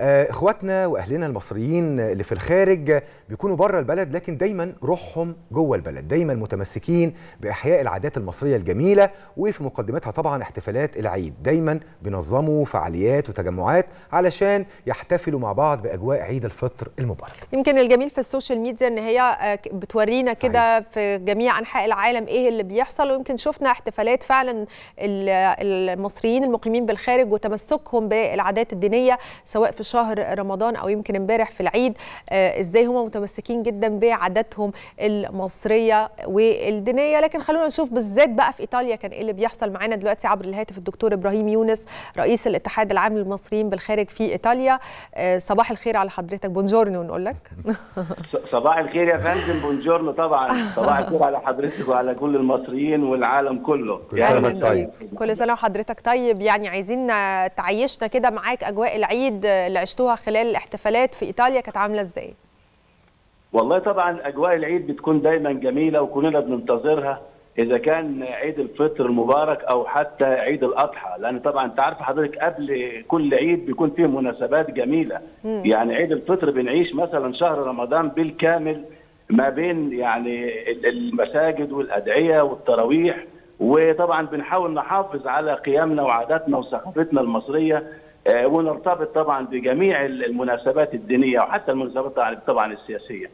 آه، اخواتنا واهلنا المصريين اللي في الخارج بيكونوا بره البلد لكن دايما روحهم جوه البلد دايما متمسكين باحياء العادات المصريه الجميله وفي مقدمتها طبعا احتفالات العيد دايما بينظموا فعاليات وتجمعات علشان يحتفلوا مع بعض باجواء عيد الفطر المبارك يمكن الجميل في السوشيال ميديا ان هي آه، ك- بتورينا صحيح. كده في جميع انحاء العالم ايه اللي بيحصل ويمكن شفنا احتفالات فعلا ال- المصريين المقيمين بالخارج وتمسكهم بالعادات الدينيه سواء في شهر رمضان او يمكن امبارح في العيد آه، ازاي هم متمسكين جدا بعاداتهم المصريه والدينيه لكن خلونا نشوف بالذات بقى في ايطاليا كان ايه اللي بيحصل معانا دلوقتي عبر الهاتف الدكتور ابراهيم يونس رئيس الاتحاد العام للمصريين بالخارج في ايطاليا آه، صباح الخير على حضرتك بونجورنو نقول لك صباح الخير يا فندم بونجورنو طبعا صباح الخير على حضرتك وعلى كل المصريين والعالم كله كل سنة أهلاً وأنت طيب. بيك. كل سنه وحضرتك طيب يعني عايزين آه، تعيشنا كده معاك اجواء العيد آه، اللي عشتوها خلال الاحتفالات في ايطاليا كانت عامله ازاي والله طبعا اجواء العيد بتكون دايما جميله وكلنا بننتظرها اذا كان عيد الفطر المبارك او حتى عيد الاضحى لان طبعا انت عارف حضرتك قبل كل عيد بيكون فيه مناسبات جميله يعني عيد الفطر بنعيش مثلا شهر رمضان بالكامل ما بين يعني المساجد والادعيه والتراويح وطبعا بنحاول نحافظ على قيمنا وعاداتنا وثقافتنا المصريه آه، ونرتبط طبعا بجميع المناسبات الدينيه وحتى المناسبات طبعا السياسيه.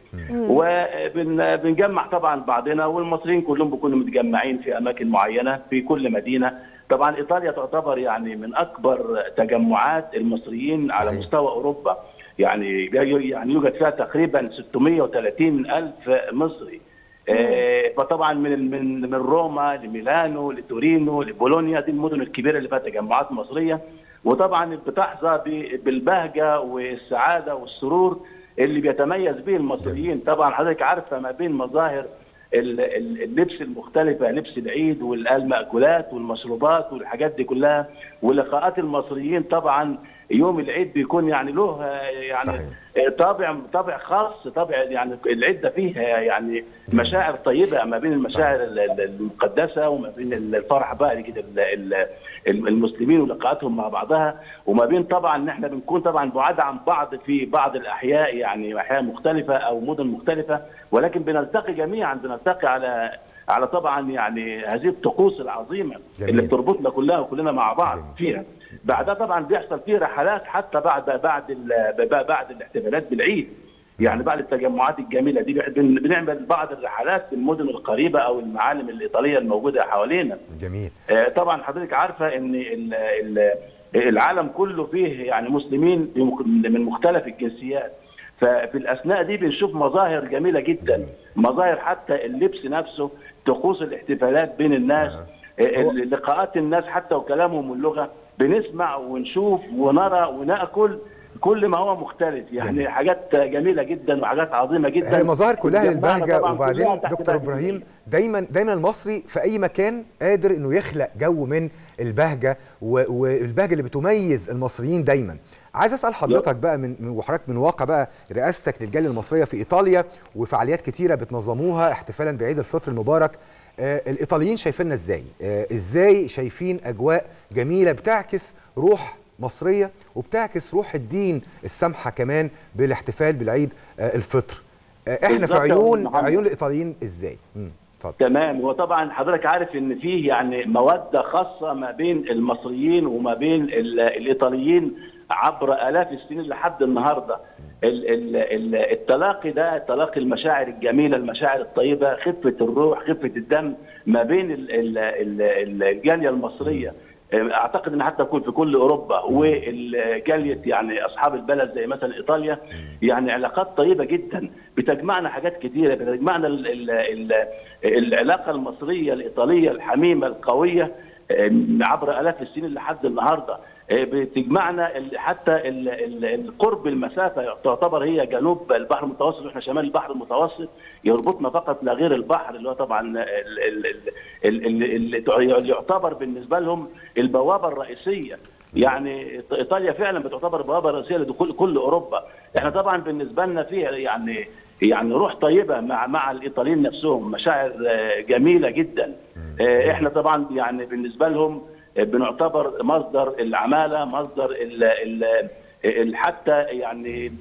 وبنجمع طبعا بعضنا والمصريين كلهم بيكونوا متجمعين في اماكن معينه في كل مدينه. طبعا ايطاليا تعتبر يعني من اكبر تجمعات المصريين على صحيح. مستوى اوروبا. يعني يعني يوجد فيها تقريبا 630 الف مصري. آه، فطبعا من من من روما لميلانو لتورينو لبولونيا دي المدن الكبيره اللي فيها تجمعات مصريه وطبعا بتحظى ب- بالبهجه والسعاده والسرور اللي بيتميز به المصريين طبعا حضرتك عارفه ما بين مظاهر ال- ال- اللبس المختلفه لبس العيد والمأكولات والمشروبات والحاجات دي كلها ولقاءات المصريين طبعا يوم العيد بيكون يعني له آه، يعني صحيح. طابع طابع خاص طابع يعني العيد ده فيه يعني مشاعر طيبه ما بين المشاعر ال- ال- المقدسه وما بين الفرح بقى كده ال- ال- المسلمين ولقاءاتهم مع بعضها وما بين طبعا ان احنا بنكون طبعا بعاد عن بعض في بعض الاحياء يعني احياء مختلفه او مدن مختلفه ولكن بنلتقي جميعا بنلتقي على على طبعا يعني هذه الطقوس العظيمه جميل. اللي بتربطنا كلها وكلنا مع بعض جميل. فيها بعدها طبعا بيحصل فيه رحلات حتى بعد بعد ال- بعد الاحتفالات بالعيد يعني بعد التجمعات الجميله دي بن- بنعمل بعض الرحلات في المدن القريبه او المعالم الايطاليه الموجوده حوالينا جميل آه، طبعا حضرتك عارفه ان ال- ال- العالم كله فيه يعني مسلمين بمخ- من مختلف الجنسيات ففي الاثناء دي بنشوف مظاهر جميله جدا مظاهر حتى اللبس نفسه طقوس الاحتفالات بين الناس آه. آه، لقاءات الناس حتى وكلامهم واللغه بنسمع ونشوف ونرى وناكل كل ما هو مختلف يعني جميل. حاجات جميله جدا وحاجات عظيمه جدا هي مظاهر كلها جمعنا للبهجه طبعاً وبعدين كلها تحت دكتور بهجة ابراهيم العيد. دايما دايما المصري في اي مكان قادر انه يخلق جو من البهجه و- والبهجه اللي بتميز المصريين دايما عايز اسال حضرتك بقى من من- وحضرتك من واقع بقى رئاستك للجاليه المصريه في ايطاليا وفعاليات كتيره بتنظموها احتفالا بعيد الفطر المبارك آه الايطاليين شايفيننا ازاي آه ازاي شايفين اجواء جميله بتعكس روح مصريه وبتعكس روح الدين السامحه كمان بالاحتفال بالعيد آه الفطر آه احنا في بالظبط يا عيون محمد. عيون الايطاليين ازاي امم اتفضل تمام هو طبعا حضرتك عارف ان فيه يعني موده خاصه ما بين المصريين وما بين ال- الايطاليين عبر الاف السنين لحد النهارده ال- ال- ال- التلاقي ده تلاقي المشاعر الجميله المشاعر الطيبه خفه الروح خفه الدم ما بين ال- ال- ال- الجاليه المصريه اعتقد ان حتى يكون في كل اوروبا والجاليه يعني اصحاب البلد زي مثلا ايطاليا يعني علاقات طيبه جدا بتجمعنا حاجات كثيره بتجمعنا ال ال ال العلاقه المصريه الايطاليه الحميمه القويه آه، عبر الاف السنين لحد النهارده آه، بتجمعنا ال- حتى ال- ال- القرب المسافه تعتبر هي جنوب البحر المتوسط واحنا شمال البحر المتوسط يربطنا فقط لا غير البحر اللي هو طبعا ال- ال- ال- ال- ال- اللي يعتبر بالنسبه لهم البوابه الرئيسيه يعني ايطاليا فعلا بتعتبر بوابه رئيسيه لدخول كل اوروبا احنا طبعا بالنسبه لنا في يعني يعني روح طيبه مع مع الايطاليين نفسهم مشاعر آه، جميله جدا آه، احنا طبعا يعني بالنسبه لهم آه، بنعتبر مصدر العماله مصدر ال ال حتى يعني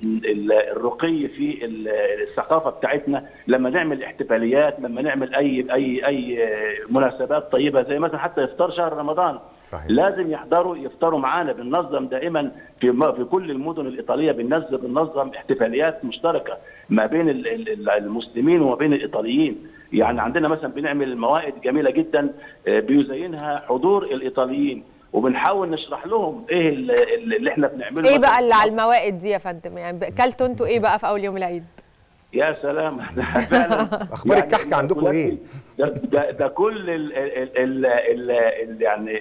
الرقي في الثقافه بتاعتنا لما نعمل احتفاليات لما نعمل اي اي اي مناسبات طيبه زي مثلا حتى افطار شهر رمضان صحيح. لازم يحضروا يفطروا معانا بننظم دائما في في كل المدن الايطاليه بننظم بننظم احتفاليات مشتركه ما بين المسلمين وما بين الايطاليين يعني عندنا مثلا بنعمل موائد جميله جدا بيزينها حضور الايطاليين وبنحاول نشرح لهم ايه اللي احنا بنعمله ايه بقى اللي على الموائد دي يا فندم يعني كلتوا انتوا ايه بقى في اول يوم العيد يا سلام فعلا اخبار يعني الكحك عندكم ايه ده, ده, ده كل ال ال ال ال يعني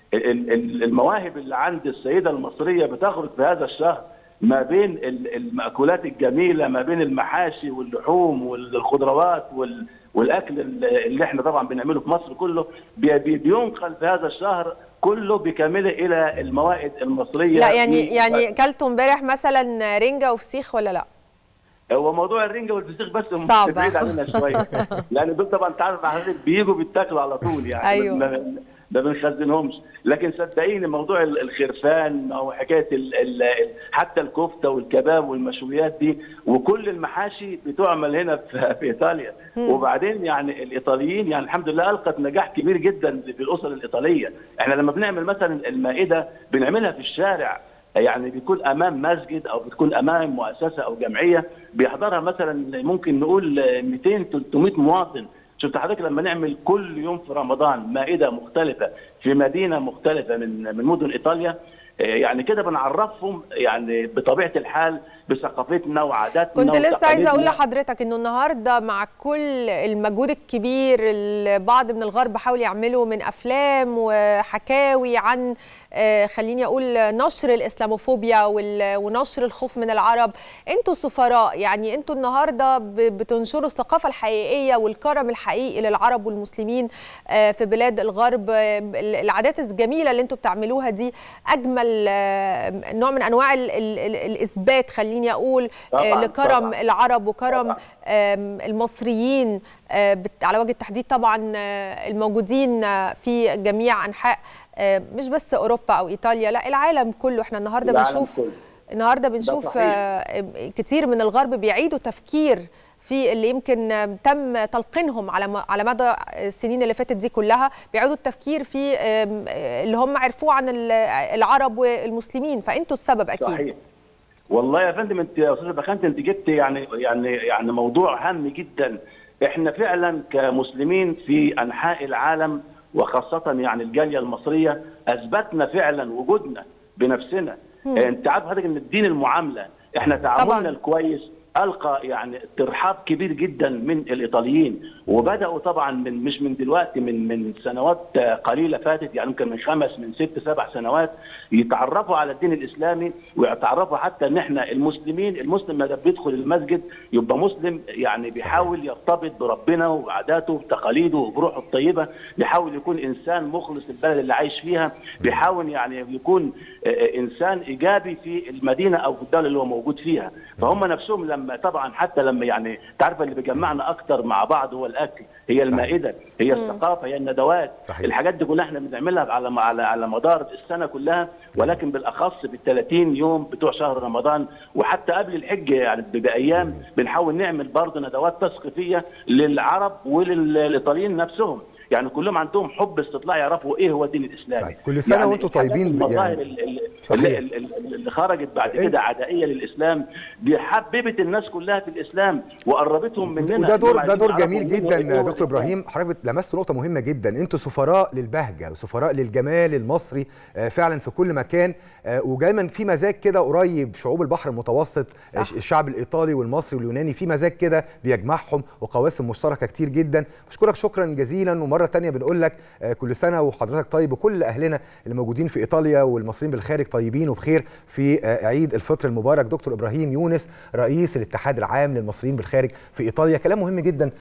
المواهب اللي عند السيده المصريه بتخرج في هذا الشهر ما بين المأكولات الجميله ما بين المحاشي واللحوم والخضروات وال والاكل اللي احنا طبعا بنعمله في مصر كله بينقل في هذا الشهر كله بكامله الى الموائد المصريه لا يعني يعني كلتوا امبارح مثلا رنجه وفسيخ ولا لا؟ هو موضوع الرنجه والفسيخ بس صعب بعيد عننا شويه لان دول طبعا انت عارف حضرتك بيجوا بيتاكلوا على طول يعني أيوه. ما بنخزنهمش لكن صدقيني موضوع الخرفان او حكايه ال ال حتى الكفته والكباب والمشويات دي وكل المحاشي بتعمل هنا في, في ايطاليا م. وبعدين يعني الايطاليين يعني الحمد لله القت نجاح كبير جدا في الاسر الايطاليه احنا لما بنعمل مثلا المائده بنعملها في الشارع يعني بيكون امام مسجد او بتكون امام مؤسسه او جمعيه بيحضرها مثلا ممكن نقول 200 300 مواطن شفت حضرتك لما نعمل كل يوم في رمضان مائده مختلفه في مدينه مختلفه من من مدن ايطاليا يعني كده بنعرفهم يعني بطبيعه الحال بثقافتنا وعاداتنا كنت لسه عايزه اقول لحضرتك انه النهارده مع كل المجهود الكبير اللي بعض من الغرب حاول يعمله من افلام وحكاوي عن خليني اقول نشر الاسلاموفوبيا ونشر الخوف من العرب انتوا سفراء يعني انتوا النهارده بتنشروا الثقافه الحقيقيه والكرم الحقيقي للعرب والمسلمين في بلاد الغرب العادات الجميله اللي انتوا بتعملوها دي اجمل نوع من انواع الاثبات خليني اقول طبعاً لكرم طبعاً العرب وكرم المصريين على وجه التحديد طبعا الموجودين في جميع انحاء مش بس اوروبا او ايطاليا لا العالم كله احنا النهارده العالم بنشوف كله. النهارده بنشوف صحيح. كتير من الغرب بيعيدوا تفكير في اللي يمكن تم تلقينهم على على مدى السنين اللي فاتت دي كلها بيعيدوا التفكير في اللي هم عرفوه عن العرب والمسلمين فانتوا السبب اكيد صحيح والله يا فندم انت يا استاذ بخنت انت جبت يعني يعني يعني موضوع هام جدا احنا فعلا كمسلمين في انحاء العالم وخاصه يعني الجاليه المصريه اثبتنا فعلا وجودنا بنفسنا مم. انت عارف حضرتك ان الدين المعامله احنا طبعاً. تعاملنا الكويس القى يعني ترحاب كبير جدا من الايطاليين وبداوا طبعا من مش من دلوقتي من من سنوات قليله فاتت يعني يمكن من خمس من ست سبع سنوات يتعرفوا على الدين الاسلامي ويتعرفوا حتى ان احنا المسلمين المسلم ما دام بيدخل المسجد يبقى مسلم يعني بيحاول يرتبط بربنا وعاداته وتقاليده وبروحه الطيبه بيحاول يكون انسان مخلص للبلد اللي عايش فيها بيحاول يعني يكون آه، انسان ايجابي في المدينه او في الدوله اللي هو موجود فيها فهم نفسهم لما طبعا حتى لما يعني تعرف اللي بيجمعنا اكتر مع بعض هو الاكل هي المائده هي الثقافه هي الندوات صحيح. الحاجات دي كلها احنا بنعملها على على على مدار السنه كلها ولكن بالاخص بال 30 يوم بتوع شهر رمضان وحتى قبل الحج يعني بايام بنحاول نعمل برضه ندوات تثقيفيه للعرب وللايطاليين نفسهم يعني كلهم عندهم حب استطلاع يعرفوا ايه هو الدين الاسلامي صحيح. كل سنة وانتم الحاجات طيبين ب- المظاهر يعني. ال- ال- صحيح. ال- ال- اللي خرجت بعد إيه؟ كده عدائيه للاسلام دي حببت الناس كلها في الاسلام وقربتهم مننا وده دور إنهم ده دور عايزين جميل يعرفوا مين هو- جدا إيه هو دكتور الإسلام. ابراهيم حضرتك لمست نقطه مهمه جدا انتوا سفراء للبهجه وسفراء للجمال المصري آه، فعلا في كل مكان آه، ودايما في مزاج كده قريب شعوب البحر المتوسط آه، صح. الشعب الايطالي والمصري واليوناني في مزاج كده بيجمعهم وقواسم مشتركه كتير جدا بشكرك شكرا جزيلا ومره تانية بنقول لك آه، كل سنه وحضرتك طيب وكل اهلنا اللي موجودين في ايطاليا والمصريين بالخارج طيبين وبخير في آه، عيد الفطر المبارك دكتور ابراهيم يونس رئيس الاتحاد العام للمصريين بالخارج في ايطاليا كلام مهم جدا